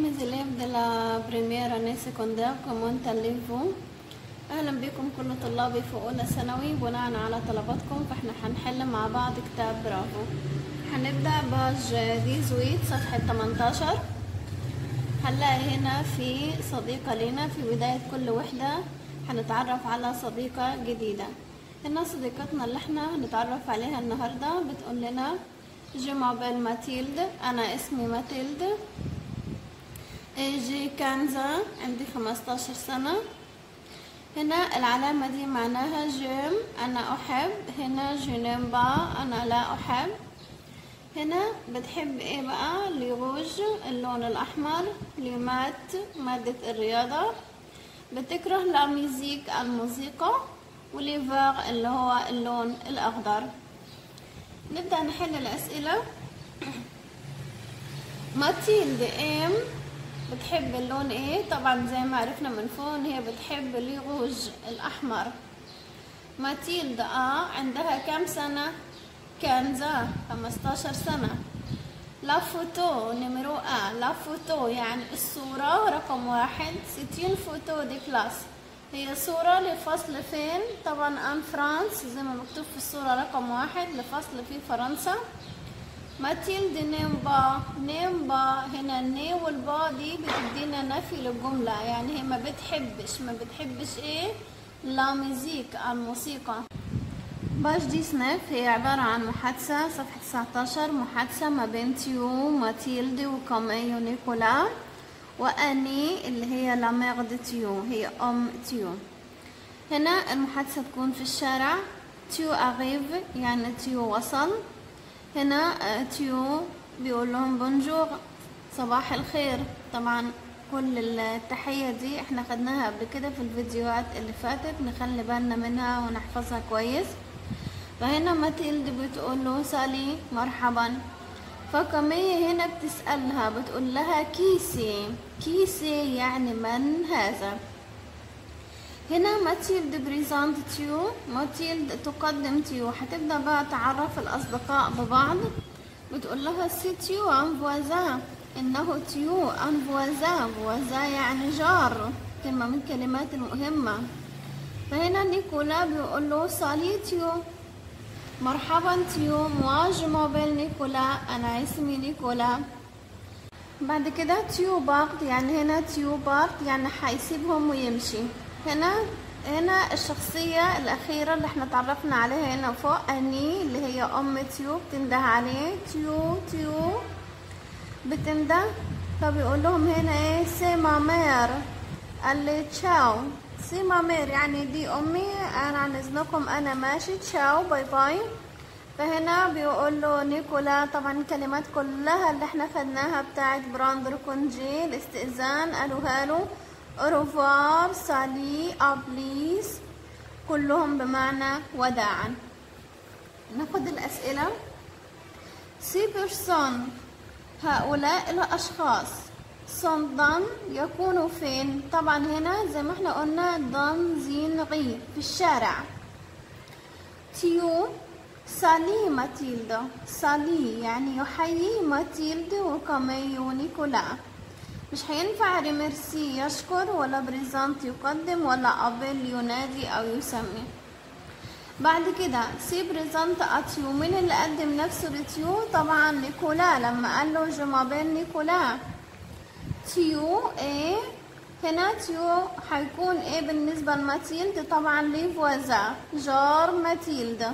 mes élèves de la première année secondaire comment allez-vous اهلا بكم كل طلابي في اولى ثانوي بناء على طلباتكم فاحنا هنحل مع بعض كتاب برافو هنبدا باج 18 صفحه 18 هنلاقي هنا في صديقه لنا في بدايه كل وحده هنتعرف على صديقه جديده هنا صديقتنا اللي احنا هنتعرف عليها النهارده بتقول لنا جو مابيل ماتيلد انا اسمي ماتيلد جي كانزا عندي 15 سنة هنا العلامة دي معناها جيم أنا أحب هنا جنيم با أنا لا أحب هنا بتحب ايه بقى ليغوج اللون الأحمر لمات مادة الرياضة بتكره لا ميوزيك الموسيقى وليفاغ اللي هو اللون الأخضر نبدأ نحل الأسئلة ماتيلد ام بتحب اللون ايه طبعا زي ما عرفنا من فوق هي بتحب اليغوج الاحمر ماتيلد اه عندها كم سنة كانزا 15 سنة لا فوتو نمرو ا لا فوتو يعني الصورة رقم واحد ستين فوتو دي كلاس هي صورة لفصل فين طبعا ان فرانس زي ما مكتوب في الصورة رقم واحد لفصل في فرنسا ماتيلد نيم با نيم با هنا الني والبا دي بتدينا نفي للجملة يعني هي ما بتحبش ما بتحبش ايه لا ميزيك الموسيقى باش دي سناف هي عبارة عن محادثة صفحة 19 محادثة ما بين تيو ماتيلد وكامي ونيكولا وأني اللي هي لا ميغ دي تيو هي أم تيو هنا المحادثة تكون في الشارع تيو أغيف يعني تيو وصل هنا تيو بيقول لهم بونجور صباح الخير طبعا كل التحية دي احنا خدناها قبل كده في الفيديوهات اللي فاتت نخلي بالنا منها ونحفظها كويس فهنا ماتيلد بتقول له سالي مرحبا فكمية هنا بتسألها بتقول لها كيسي كيسي يعني من هذا هنا ماتيلد بريزانت تيو ماتيلد تقدم تيو هتبدا بقى تعرف الاصدقاء ببعض بتقول لها سي تيو ان فوازا انه تيو ان فوازا فوازا يعني جار كلمه من الكلمات المهمه فهنا نيكولا بيقول له سالي تيو مرحبا تيو موا جو موبيل نيكولا انا اسمي نيكولا بعد كده تيو بارت يعني هنا تيو بارت يعني هيسيبهم ويمشي هنا هنا الشخصية الأخيرة اللي احنا تعرفنا عليها هنا فوق أني اللي هي أم تيو بتنده عليه تيو تيو بتنده فبيقول لهم هنا ايه سي مامير قال لي تشاو سي مامير يعني دي أمي أنا عن إذنكم أنا ماشي تشاو باي باي فهنا بيقول له نيكولا طبعا الكلمات كلها اللي احنا خدناها بتاعت براندر كونجي الاستئذان قالوها له أوروفوار سالي أبليس كلهم بمعنى وداعا ناخد الأسئلة سي بيرسون هؤلاء الأشخاص سون دان يكونوا فين طبعا هنا زي ما احنا قلنا دان زين غي في الشارع تيو سالي ماتيلدا سالي يعني يحيي ماتيلد وكامي ونيكولا مش هينفع ريميرسي يشكر ولا بريزانت يقدم ولا أبل ينادي أو يسمي بعد كده سي بريزانت أتيو مين اللي قدم نفسه لتيو طبعا نيكولا لما قال له جمابيل نيكولا تيو ايه هنا تيو هيكون ايه بالنسبة لماتيلد طبعا ليفوازا جار ماتيلد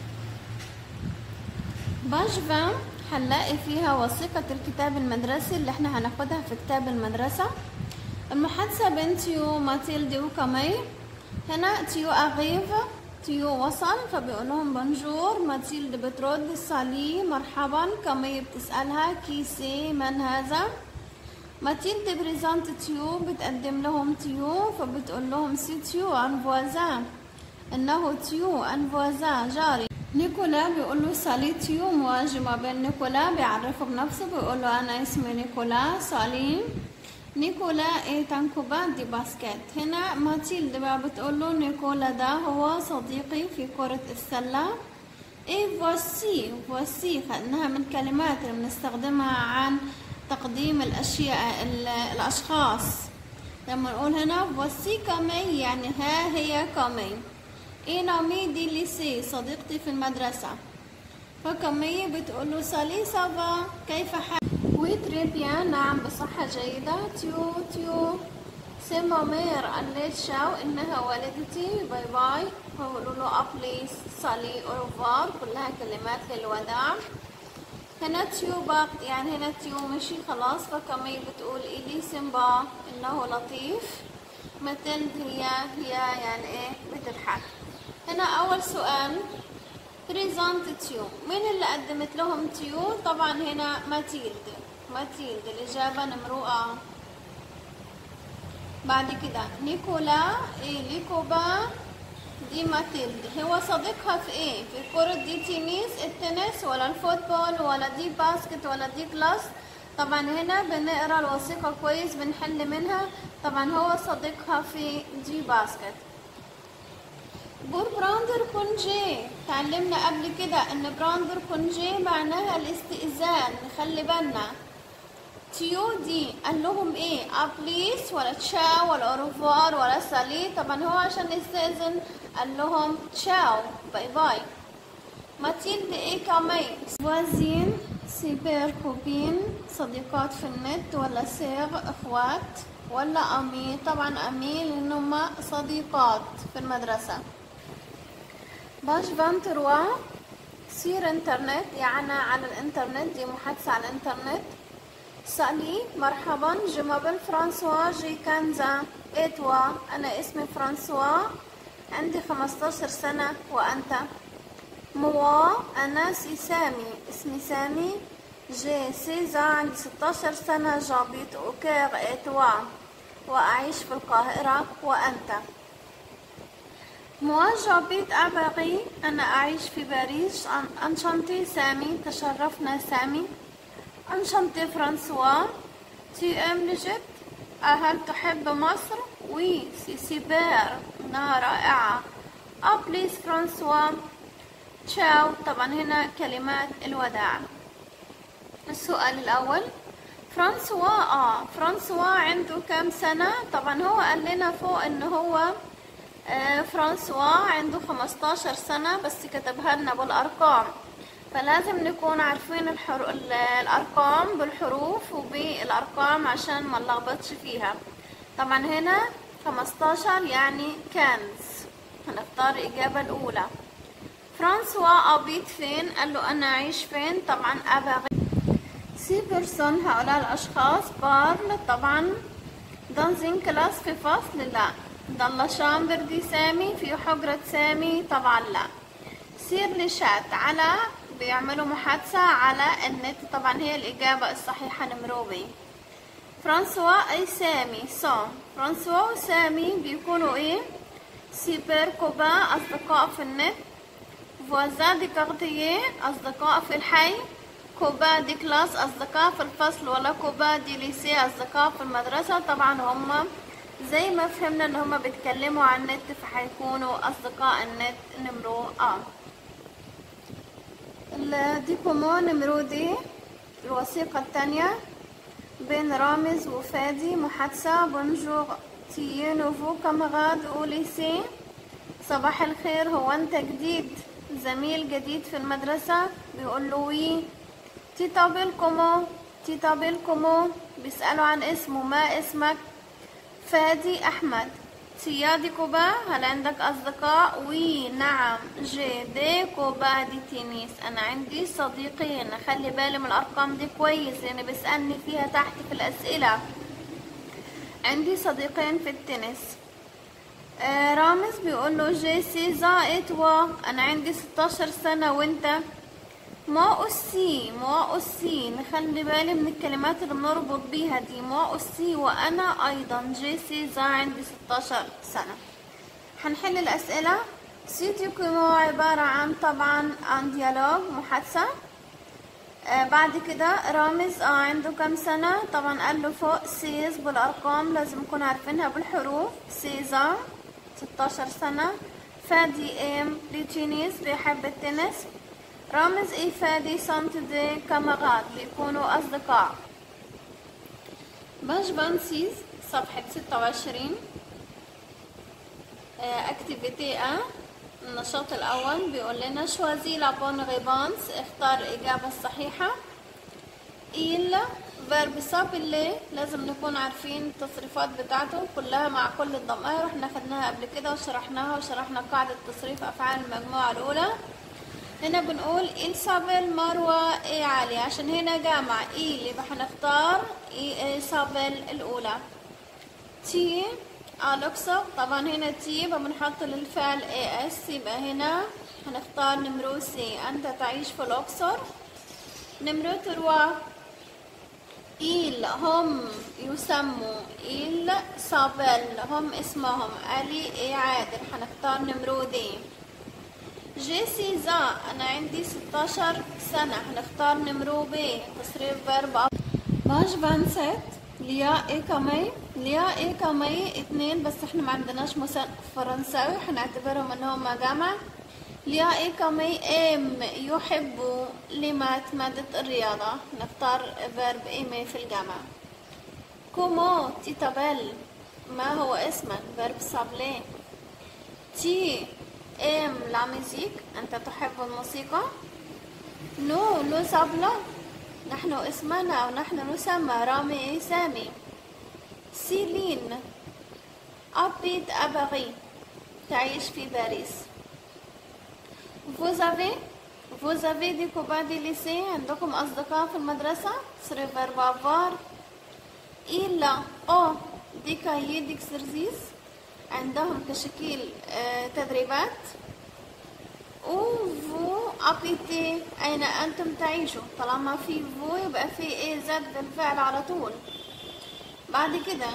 باش فان هنلاقي فيها وثيقة الكتاب المدرسي اللي احنا هناخدها في كتاب المدرسة المحادثة بين تيو ماتيلدي وكامي هنا تيو أغيف تيو وصل فبيقول لهم بونجور ماتيلد بترد سالي مرحبا كامي بتسألها كيسي من هذا ماتيلد بريزانت تيو بتقدم لهم تيو فبتقول لهم سي تيو ان فوازان انه تيو ان فوازان جاري نيكولا بيقول له سالي تيو مواجهة بين نيكولا بيعرفه بنفسه بيقول له أنا اسمي نيكولا سالي نيكولا ايه تانكوبان دي باسكت هنا ماتيلد بقى بتقول له نيكولا ده هو صديقي في كرة السلة ايه فوسي فوسي خدناها من كلمات اللي بنستخدمها عن تقديم الأشياء ال- الأشخاص لما نقول هنا voici كامي يعني ها هي كامي إينامي دي ليسي صديقتي في المدرسة فكامي بتقول له سالي سافا كيف حالك وي تري بيان نعم بصحة جيدة تيو تيو سي مامير قالت شاو إنها والدتي باي باي فقولوا له أبليس سالي أوروفار كلها كلمات للوداع هنا تيو باق يعني هنا تيو مشي خلاص فكمي بتقول إلي سيمبا إنه لطيف متلد هي هي يعني إيه بتضحك هنا أول سؤال بريزانت تيو مين اللي قدمت لهم تيو طبعا هنا ماتيلد ماتيلد الإجابة نمرو آ بعد كده نيكولا إيه ليكوبا دي ماتيلد هو صديقها في ايه في كرة دي تنس التنس ولا الفوتبول ولا دي باسكت ولا دي كلاس طبعا هنا بنقرا الوثيقة كويس بنحل منها طبعا هو صديقها في دي باسكت بور براندر كونجي تعلمنا قبل كده ان براندر كونجي معناها الاستئذان نخلي بالنا تيو دي قال لهم ايه ابليس ولا تشاو ولا اوروفوار ولا سالي طبعا هو عشان يستأذن قال لهم تشاو باي باي ماتيلد ايه كامي وازين سيبر كوبين صديقات في النت ولا سيغ اخوات ولا امي طبعا امي لانهم صديقات في المدرسة باش فانتروا سير انترنت يعني على الانترنت دي محادثة على الانترنت سالي مرحبا je m'appelle فرانسوا جي كنزة اتوا أنا اسمي فرانسوا عندي 15 سنة وأنت موا أنا سي سامي اسمي سامي جي سيزا عندي 16 سنة جابيت أوكير اتوا وأعيش في القاهرة وأنت موا جابيت أباغي أنا أعيش في باريس أنشانتي سامي تشرفنا سامي أنشانتي فرانسوا تي أم لجبت هل تحب مصر؟ وي سي سيبير إنها رائعة أبليس فرانسوا تشاو طبعا هنا كلمات الوداع السؤال الأول فرانسوا آه فرانسوا عنده كام سنة؟ طبعا هو قال لنا فوق إن هو آه فرانسوا عنده 15 سنة بس كتبها لنا بالأرقام فلازم نكون عارفين الحر... الأرقام بالحروف وبالأرقام عشان ما نلخبطش فيها طبعا هنا 15 يعني كنز هنختار الإجابة الأولى فرانسوا أبيت فين قال له أنا أعيش فين طبعا أبغي سي بيرسون هؤلاء الأشخاص بارل طبعا دانزين كلاس في فصل لا ضل شامبر دي سامي في حجرة سامي طبعا لا سير لشات على بيعملوا محادثة على النت طبعا هي الإجابة الصحيحة نمرو بي فرانسوا أي سامي سون فرانسوا وسامي بيكونوا إيه سيبر كوبا أصدقاء في النت فوازا دي كارتيه أصدقاء في الحي كوبا دي كلاس أصدقاء في الفصل ولا كوبا دي ليسي أصدقاء في المدرسة طبعا هم زي ما فهمنا ان هما بيتكلموا عن النت فهيكونوا اصدقاء النت نمرو اه الديكومو نمرو دي الوثيقة التانية بين رامز وفادي محادثة بونجور تي نوفو كاماراد أوليسي صباح الخير هو انت جديد زميل جديد في المدرسة بيقول له وي تيتابيل كومو تيتابيل كومو بيسألوا عن اسمه ما اسمك فادي أحمد سيادي كوبا هل عندك أصدقاء؟ وي نعم جي دي كوبا دي تنس أنا عندي صديقين خلي بالي من الأرقام دي كويس لأن بيسألني فيها تحت في الأسئلة عندي صديقين في التنس آه رامز بيقول له جي سي زا اتوا أنا عندي 16 سنة وأنت ما أسي ما أسي نخلي بالي من الكلمات اللي بنربط بيها دي ما أسي وأنا أيضا جيسي زا عندي 16 سنة هنحل الأسئلة سيتي كيمو عبارة عن طبعا عن ديالوج محادثة آه بعد كده رامز آه عنده كام سنة طبعا قال له فوق سيز بالأرقام لازم نكون عارفينها بالحروف سيزا 16 سنة فادي ام ليتشينيز بيحب التنس رامز إيه فادي سانت دي كامارات بيكونوا أصدقاء باج بانسيز صفحة ستة وعشرين اكتيفيتي ا النشاط الأول بيقول لنا شوازي لا بون ريبانس اختار الإجابة الصحيحة إيل فيرب سابيلي لازم نكون عارفين التصريفات بتاعته كلها مع كل الضمائر احنا خدناها قبل كده وشرحناها وشرحنا قاعدة تصريف أفعال المجموعة الأولى هنا بنقول إل سابل مروة إيه عالية عشان هنا جامع إيل يبقى هنختار إيه سابل الأولى تي الوكسو طبعا هنا تي يبقى بنحط للفعل اي اس يبقى هنا هنختار نمرو سي انت تعيش في الاقصر نمرو تروا إيل هم يسموا إيل صابل هم اسمهم علي إيه عادل هنختار نمرو دي جي سيزا أنا عندي 16 سنة هنختار نمرو بي تصريف فيرب باج بانسات ليا ايه كامي ليا ايه كامي اتنين بس احنا ما عندناش مثلا فرنساوي هنعتبرهم ان هما جمع ليا ايه كامي ام يحب لمات مادة الرياضة نختار فيرب ايمي في الجمع كومو تيتابل ما هو اسمك فيرب سابلي تي ام لا ميزيك انت تحب الموسيقى نو نو سابلا نحن اسمنا أو نحن نسمى رامي سامي سيلين أبيت أبغي تعيش في باريس Vous avez Vous avez des copains du lycée عندكم أصدقاء في المدرسة صرف verbe avoir Il أو دي كايي ديكسرزيس عندهم كشكيل آه تدريبات وفو أبيتي أين أنتم تعيشوا طالما في فو يبقى في إيه زد بالفعل على طول بعد كده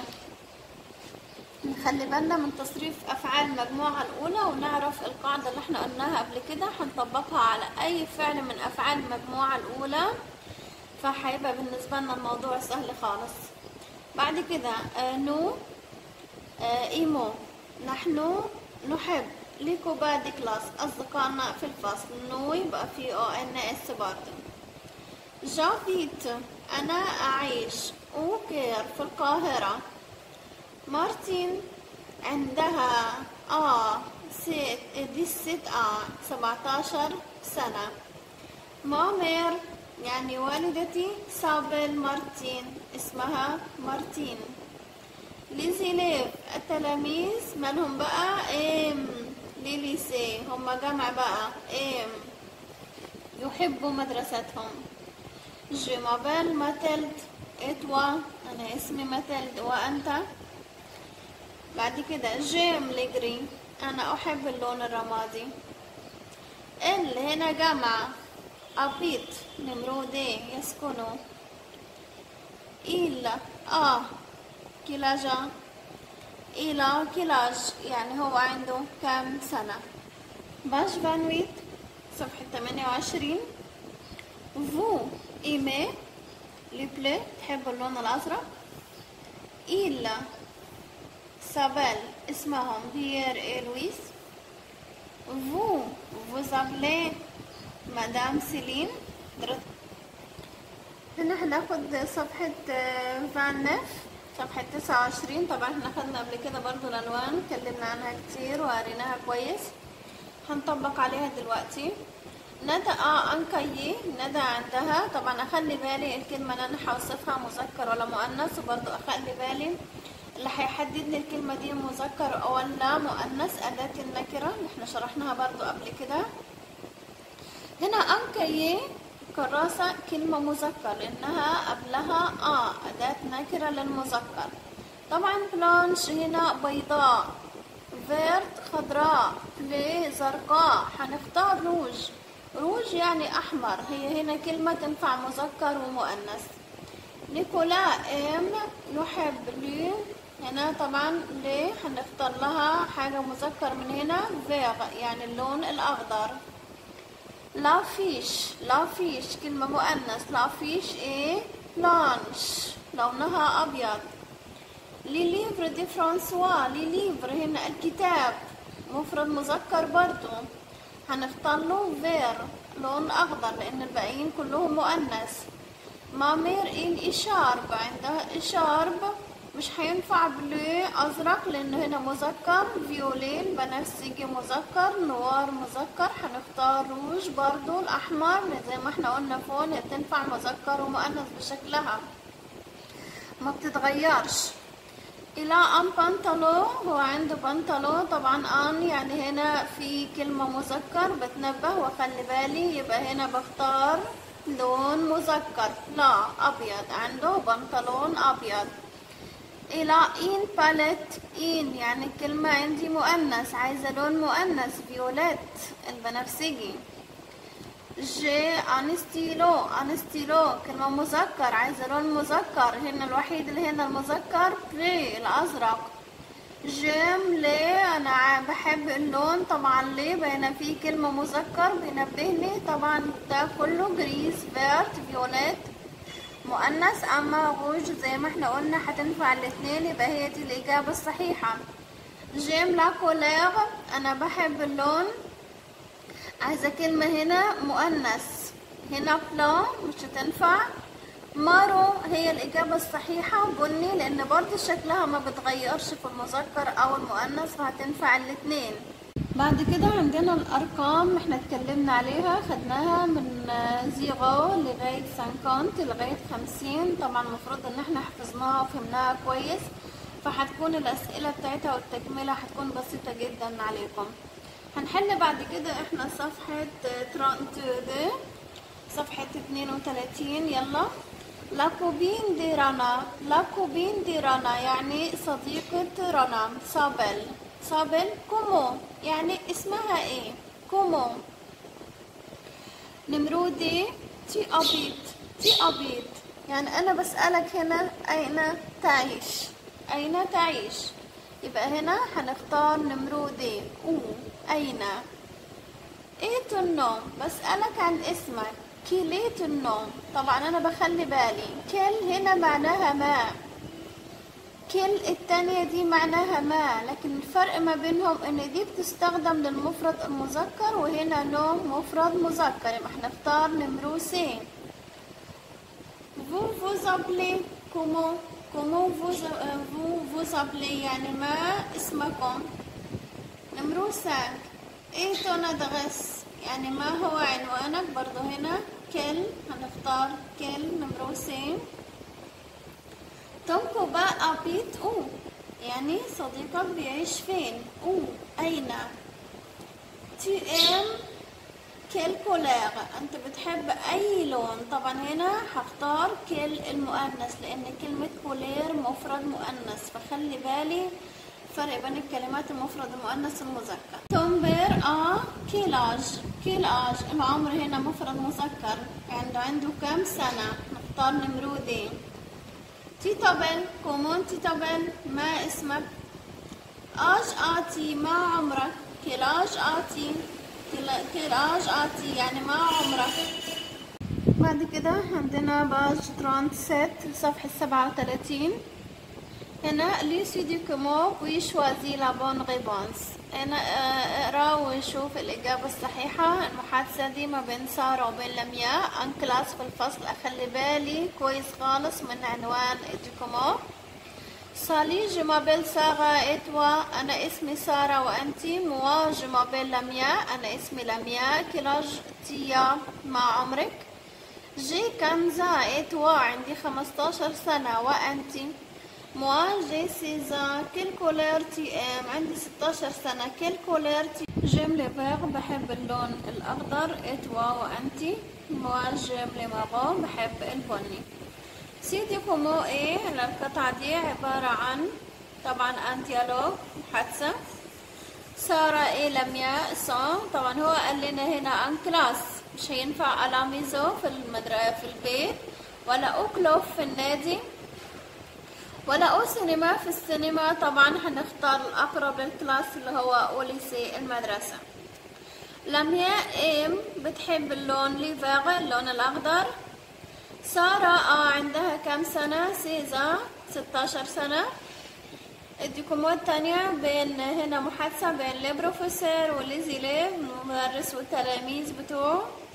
نخلي بالنا من تصريف أفعال المجموعة الأولى ونعرف القاعدة اللي احنا قلناها قبل كده هنطبقها على أي فعل من أفعال المجموعة الأولى فهيبقى بالنسبة لنا الموضوع سهل خالص بعد كده آه نو آه إيمو نحن نحب ليكو بعد كلاس أصدقائنا في الفصل نو يبقى في أو إن إس برضه جافيت أنا أعيش أوكير في القاهرة مارتين عندها آه ست دي ست آه سبعتاشر سنة مامير يعني والدتي سابل مارتين اسمها مارتين ليزيليف التلاميذ مالهم بقى ام ليليسي هم جمع بقى ام يحبوا مدرستهم جي مابيل ماتيلد اتوا انا اسمي ماتيلد وانت بعد كده جيم ليجري انا احب اللون الرمادي ال هنا جمع أبيت نمرو دي يسكنوا إلا آه كلاجا إلى كلاج يعني هو عنده كم سنة باش فانويت صفحة 28 فو إيمي لي بلي تحب اللون الأزرق إلا سابيل اسمهم بيير إي لويس فو vous appelez مدام سيلين هنا هناخد صفحة فان نف صفحة تسعة وعشرين طبعا احنا خدنا قبل كده برضو الألوان اتكلمنا عنها كتير وقريناها كويس هنطبق عليها دلوقتي ندى اه انكايي ندى عندها طبعا اخلي بالي الكلمة اللي انا هوصفها مذكر ولا مؤنث وبرضو اخلي بالي اللي هيحدد لي الكلمة دي مذكر ولا مؤنث أداة النكرة اللي احنا شرحناها برضو قبل كده هنا أنكايي كراسة كلمة مذكر لأنها قبلها آ أداة نكرة للمذكر طبعا بلانش هنا بيضاء فيرت خضراء بلي زرقاء هنختار روج روج يعني أحمر هي هنا كلمة تنفع مذكر ومؤنث نيكولا ام يحب لي هنا طبعا ليه هنختار لها حاجة مذكر من هنا فيغ يعني اللون الأخضر لافيش لافيش كلمة مؤنث لافيش ايه بلانش لونها أبيض لي ليفر دي فرانسوا لي ليفر هنا الكتاب مفرد مذكر برضو هنختار له فير لون أخضر لأن الباقيين كلهم مؤنث مامير إن إشارب عندها إشارب مش هينفع بلو أزرق لأنه هنا مذكر فيولين بنفسجي مذكر نوار مذكر هنختار روج برضو الأحمر زي ما احنا قلنا فوق هي بتنفع مذكر ومؤنث بشكلها ما بتتغيرش إلى أن بنطلو هو عنده بنطلو طبعا أن يعني هنا في كلمة مذكر بتنبه وخلي بالي يبقى هنا بختار لون مذكر لا أبيض عنده بنطلون أبيض إلى إن باليت إن يعني الكلمة عندي مؤنث عايزة لون مؤنث فيوليت البنفسجي جي انستيلو انستيلو كلمة مذكر عايزة لون مذكر هنا الوحيد اللي هنا المذكر بري الأزرق جيم ليه أنا بحب اللون طبعا ليه بين في كلمة مذكر بينبهني طبعا ده كله جريس فيرت فيوليت مؤنث أما روج زي ما احنا قلنا هتنفع الاتنين يبقى هي دي الإجابة الصحيحة جيم لا كولير أنا بحب اللون عايزة كلمة هنا مؤنث هنا بلا مش هتنفع مارو هي الإجابة الصحيحة بني لأن برضه شكلها ما بتغيرش في المذكر أو المؤنث فهتنفع الاتنين بعد كده عندنا الأرقام احنا اتكلمنا عليها خدناها من زيرو لغاية سانكونت لغاية خمسين طبعا المفروض ان احنا حفظناها وفهمناها كويس فهتكون الأسئلة بتاعتها والتكملة هتكون بسيطة جدا عليكم هنحل بعد كده احنا صفحة 32 صفحة 32 يلا لا كوبين دي رنا لا كوبين دي رنا يعني صديقة رنا صابل صابل كومو يعني اسمها ايه كومو نمرودي تي أبيت تي أبيت يعني أنا بسألك هنا أين تعيش أين تعيش يبقى هنا هنختار نمرودي أو أين إيه النوم بسألك عن اسمك كيليت النوم طبعا أنا بخلي بالي كل هنا معناها ما كل التانية دي معناها ما لكن الفرق ما بينهم ان دي بتستخدم للمفرد المذكر وهنا نوم مفرد مذكر يبقى هنختار نمرو سي vous vous appelez comment comment vous vous vous appelez يعني ما اسمكم نمرو 5 ايه ton adresse يعني ما هو عنوانك برضو هنا كل هنختار كل نمرو 5 ton copain habite où يعني صديقك بيعيش فين où أين tu aimes quelle couleur أنت بتحب أي لون طبعا هنا هختار كل المؤنث لأن كلمة كولير مفرد مؤنث فخلي بالي فرق بين الكلمات المفرد المؤنث المذكر تومبير اه كيلاج كيلاج العمر هنا مفرد مذكر عنده عنده كم سنة نختار نمرودين تيتابل كومون تيتابل ما اسمك اج آتي ما عمرك كلاج آتي كلاج آتي يعني ما عمرك بعد كده عندنا باج 37 صفحة 37 هنا ليسي دي كومو بوي شوازي لا بون ريبونس هنا اقرا وشوف الإجابة الصحيحة المحادثة دي ما بين سارة وبين لمياء ان كلاس في الفصل أخلي بالي كويس خالص من عنوان دي كومو سالي جو مابيل سارة إتوا أنا اسمي سارة وأنتي موا جو مابيل لمياء أنا اسمي لمياء كلاج تيا ما عمرك جي كنزا إتوا عندي خمستاشر سنة وأنتي موا جي سيزا كل كولير تي ام عندي 16 سنة كل كولير تي جيم لي فيغ بحب اللون الأخضر إتوا وأنتي موا جيم لي مارون بحب البني سيدي كومو ايه القطعة دي عبارة عن طبعا ان ديالوج محادثة سارة ايه لمياء صام طبعا هو قال لنا هنا ان كلاس مش هينفع الاميزو في المدرسة في البيت ولا اوكلوف في النادي ولا او سينما في السينما طبعا هنختار الاقرب للكلاس اللي هو اوليسي المدرسة لمياء ام بتحب اللون ليفاغ اللون الاخضر سارة آه عندها كم سنة سيزا 16 سنة اديكم التانية بين هنا محادثة بين لي بروفيسور ولي زيليف المدرس والتلاميذ بتوعه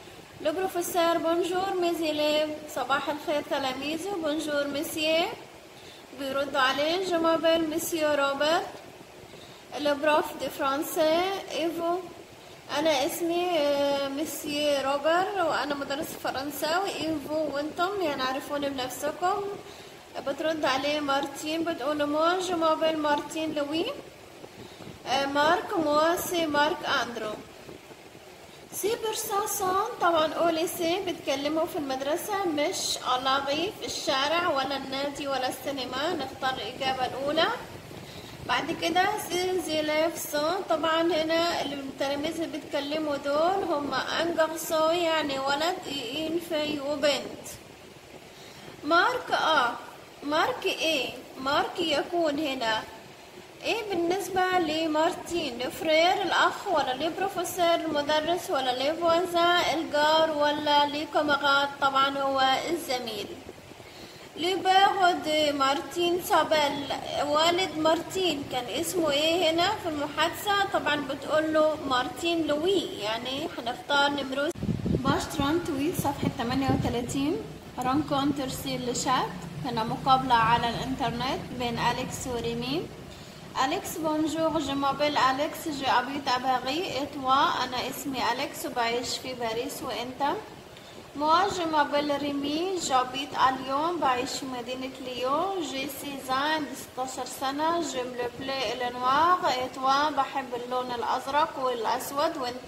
لو بروفيسور بونجور ميزيليف صباح الخير تلاميذي بونجور مسيو بيردوا عليه جو مابيل مسيو روبرت لو بروف دي فرانسي ايفو انا اسمي آه، مسيو روبر وانا مدرس فرنساوي ايفو وانتم يعني عرفوني بنفسكم بترد عليه مارتين بتقول مو جو مابيل مارتين لوي آه، مارك موا سي مارك اندرو سي برساسون طبعا اولي سي بتكلموا في المدرسة مش ألاغي في الشارع ولا النادي ولا السينما نختار الإجابة الأولى بعد كده سي زيليفسون طبعا هنا اللي التلاميذ اللي بيتكلموا دول هم انجرسو يعني ولد إين في وبنت مارك اه مارك ايه مارك يكون هنا ايه بالنسبة لمارتين لفرير الاخ ولا لبروفيسور المدرس ولا لفوزا الجار ولا لكمغات طبعا هو الزميل لباغ دي مارتين سابيل والد مارتين كان اسمه ايه هنا في المحادثة طبعا بتقول له مارتين لوي يعني هنختار نمرو باش ترون تويت صفحة 38 رانكونتر سير لشات هنا مقابلة على الانترنت بين أليكس وريمي أليكس بونجور جو مابيل أليكس جو أبيت أباغي إتوا أنا اسمي أليكس وبعيش في باريس وإنت موا جو مابيل ريمي جابيت اليوم بعيش في مدينة ليون جي سيزان عندي 16 سنة جيم لو بلي النوار إتوا بحب اللون الأزرق والأسود وإنت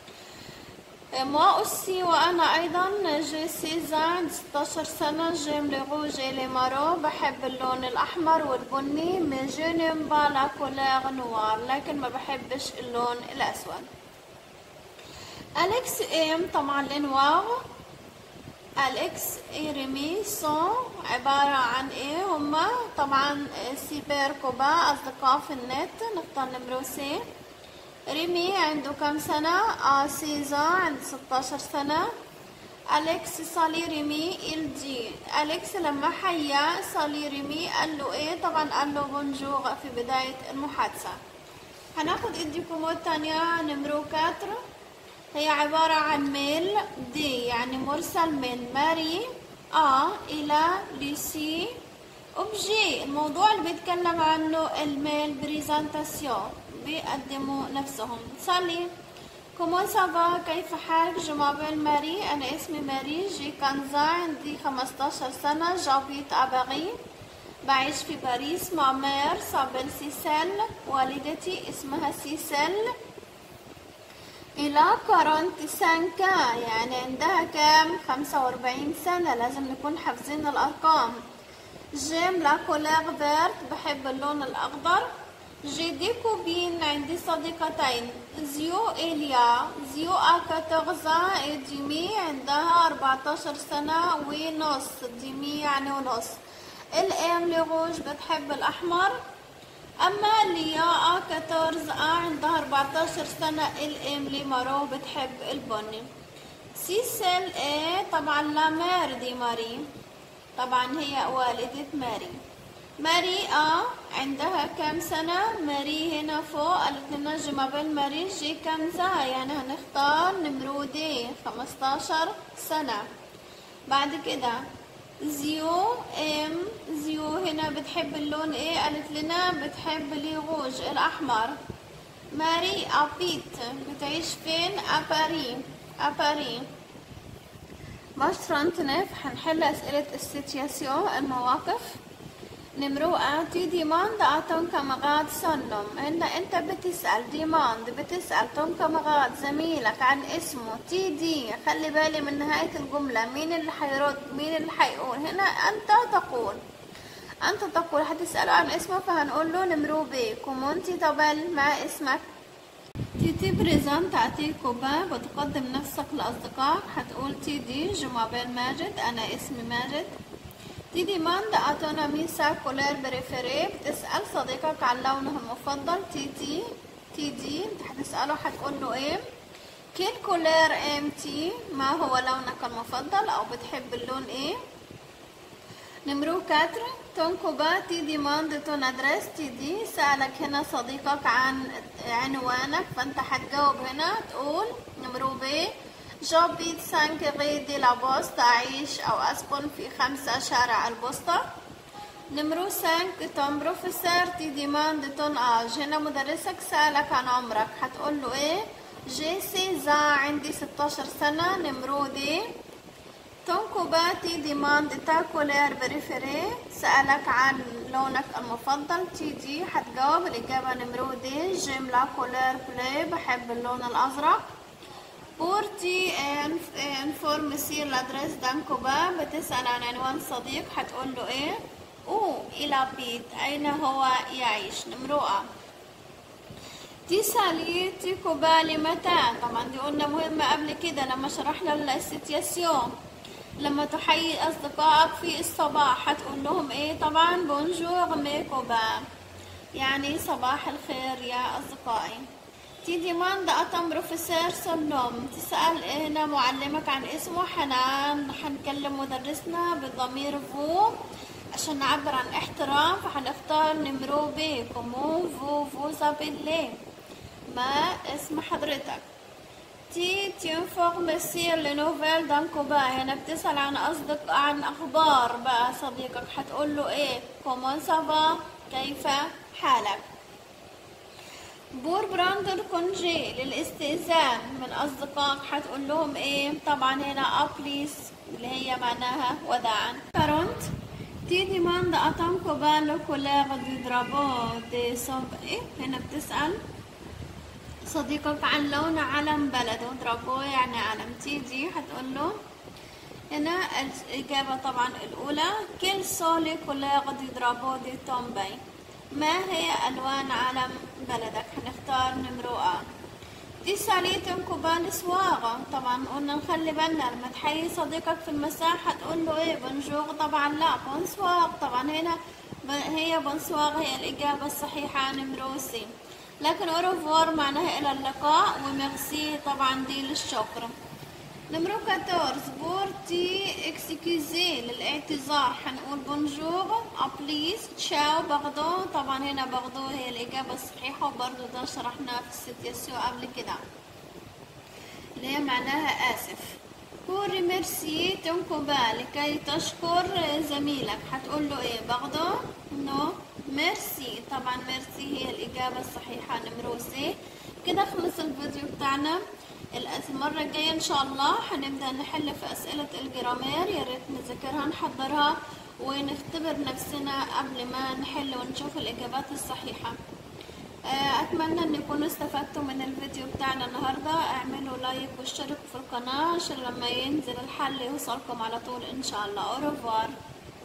موا أوسي وأنا أيضا جي سيزان عندي 16 سنة جيم لي روج لي مارو بحب اللون الأحمر والبني مي جو نيم با لا كولير نوار لكن ما بحبش اللون الأسود أليكس إم طبعا لنوار أليكس إيريمي سون عبارة عن إيه هما طبعا سيبر كوبا أصدقاء في النت نختار نمرو سي ريمي عنده كم سنة؟ آه سيزا عنده 16 سنة أليكس صالي ريمي إلجي أليكس لما حيا صالي ريمي قال له إيه؟ طبعا قال له بونجور في بداية المحادثة هناخد إديكم التانية نمرو كاتر هي عبارة عن ميل دي يعني مرسل من ماري آ إلى ليسي أوبجي الموضوع اللي بيتكلم عنه الميل بريزنتاسيون بيقدموا نفسهم صلي كومون سافا كيف حالك جو مابيل ماري أنا اسمي ماري جي كنزا عندي 15 سنة جابيت أباغي بعيش في باريس مع مير صابل سيسل والدتي اسمها سيسل إلى 45 يعني عندها كام 45 سنة لازم نكون حافظين الأرقام جيم لا كولير فيرت بحب اللون الأخضر جي دي كوبين عندي صديقتين زيو إيليا زيو أ 14 ديمي عندها 14 سنة ونص ديمي يعني ونص الام لروج بتحب الأحمر أما ليا آ 14 آ عندها 14 سنة الام لي مارو بتحب البني سيسل ايه طبعا لا مير دي ماري طبعا هي والدة ماري ماري آه عندها كم سنة ماري هنا فوق قالت لنا جمابل ماري جي كم سنة يعني هنختار نمرو دي 15 سنة بعد كده زيو ام زيو هنا بتحب اللون ايه قالت لنا بتحب لي روج الاحمر ماري ابيت بتعيش فين اباري اباري باش ترانتنف هنحل اسئلة السيتياسيون المواقف نمرو تي ديماند اتون كمغاد سنم هنا انت بتسأل ديماند بتسأل تون كمغاد زميلك عن اسمه تي دي خلي بالي من نهاية الجملة مين اللي هيرد مين اللي هيقول هنا انت تقول انت تقول هتسأله عن اسمه فهنقول له نمرو بي كومونتي تبل مع اسمك تيتي بريزنت تعطيك كوبا بتقدم نفسك لأصدقائك هتقول تي دي جمابيل ماجد أنا اسمي ماجد تي دي ماند أتونا ميسا كولير بريفيري بتسأل صديقك عن لونه المفضل تي تي تي دي انت هتسأله هتقول له ايه كيل كولير ام تي ما هو لونك المفضل أو بتحب اللون ايه نمرو كاتر تون كوبا تي دي ماند تون ادريس تي دي سألك هنا صديقك عن عنوانك فانت هتجاوب هنا تقول نمرو بي جوبيت سانك غيدي لابوستا أعيش أو أسكن في خمسة شارع البوسطة نمرو سانك توم بروفيسور تي ديماند تون آج هنا مدرسك سألك عن عمرك هتقول له ايه جي سيزا عندي 16 سنة نمرو دي تونكوباتي ديماند تا كولير بريفيري سألك عن لونك المفضل تي دي هتجاوب الإجابة نمرو دي جيم لا كولير بلاي بحب اللون الأزرق بورتي انفورم سير لادريس دانكوبا بتسأل عن عنوان صديق هتقول له ايه او إلى بيت أين هو يعيش نمرو أ تسألي تيكوبا لمتى طبعا دي قلنا مهمة قبل كده لما شرحنا السيتياسيون لما تحيي أصدقائك في الصباح هتقول لهم إيه طبعا بونجور ميكوبا يعني صباح الخير يا أصدقائي تي ديماند أتم بروفيسور سونوم تسأل هنا معلمك عن اسمه حنان هنكلم مدرسنا بضمير فو عشان نعبر عن احترام فهنختار نمرو بي كومو فو فو زابيلي ما اسم حضرتك تي تنفق سير لنوفيل دانكوبا هنا بتسأل عن أصدق عن أخبار بقى صديقك هتقول له إيه كومون سافا كيف حالك بور براندر كونجي للاستئذان من أصدقائك هتقول لهم إيه طبعا هنا أبليس اللي هي معناها وداعا كارونت تي ديماند أتام كوبا لو كولاغ دي درابو دي صوب إيه هنا بتسأل صديقك عن لون علم بلده درابو يعني علم تيجي هتقول له هنا الإجابة طبعا الأولى كل سولي كولاغ دي درابو دي تومبي ما هي ألوان علم بلدك هنختار نمرو آ دي ساليتم كوبان سواغة طبعا قلنا نخلي بالنا لما تحيي صديقك في المساء هتقول له ايه بونجور طبعا لا بونسواغ طبعا هنا هي بونسواغ هي الإجابة الصحيحة نمرو سي لكن أوروفوار معناها إلى اللقاء وميرسي طبعا دي للشكر نمرو 14 بورتي اكسكيزي للاعتذار هنقول بونجور ابليز تشاو باردون طبعا هنا باردون هي الإجابة الصحيحة وبرضو ده شرحناه في السيتياسيو قبل كده اللي هي معناها آسف pour remercier ton copain لكي تشكر زميلك هتقول له ايه باردون نو ميرسي طبعا ميرسي هي الإجابة الصحيحة نمرو سي كده خلص الفيديو بتاعنا المرة الجاية إن شاء الله هنبدأ نحل في أسئلة الجرامير يا ريت نذاكرها نحضرها ونختبر نفسنا قبل ما نحل ونشوف الإجابات الصحيحة أتمنى أن يكونوا استفدتوا من الفيديو بتاعنا النهاردة اعملوا لايك واشتركوا في القناة عشان لما ينزل الحل يوصلكم على طول إن شاء الله أوروفوار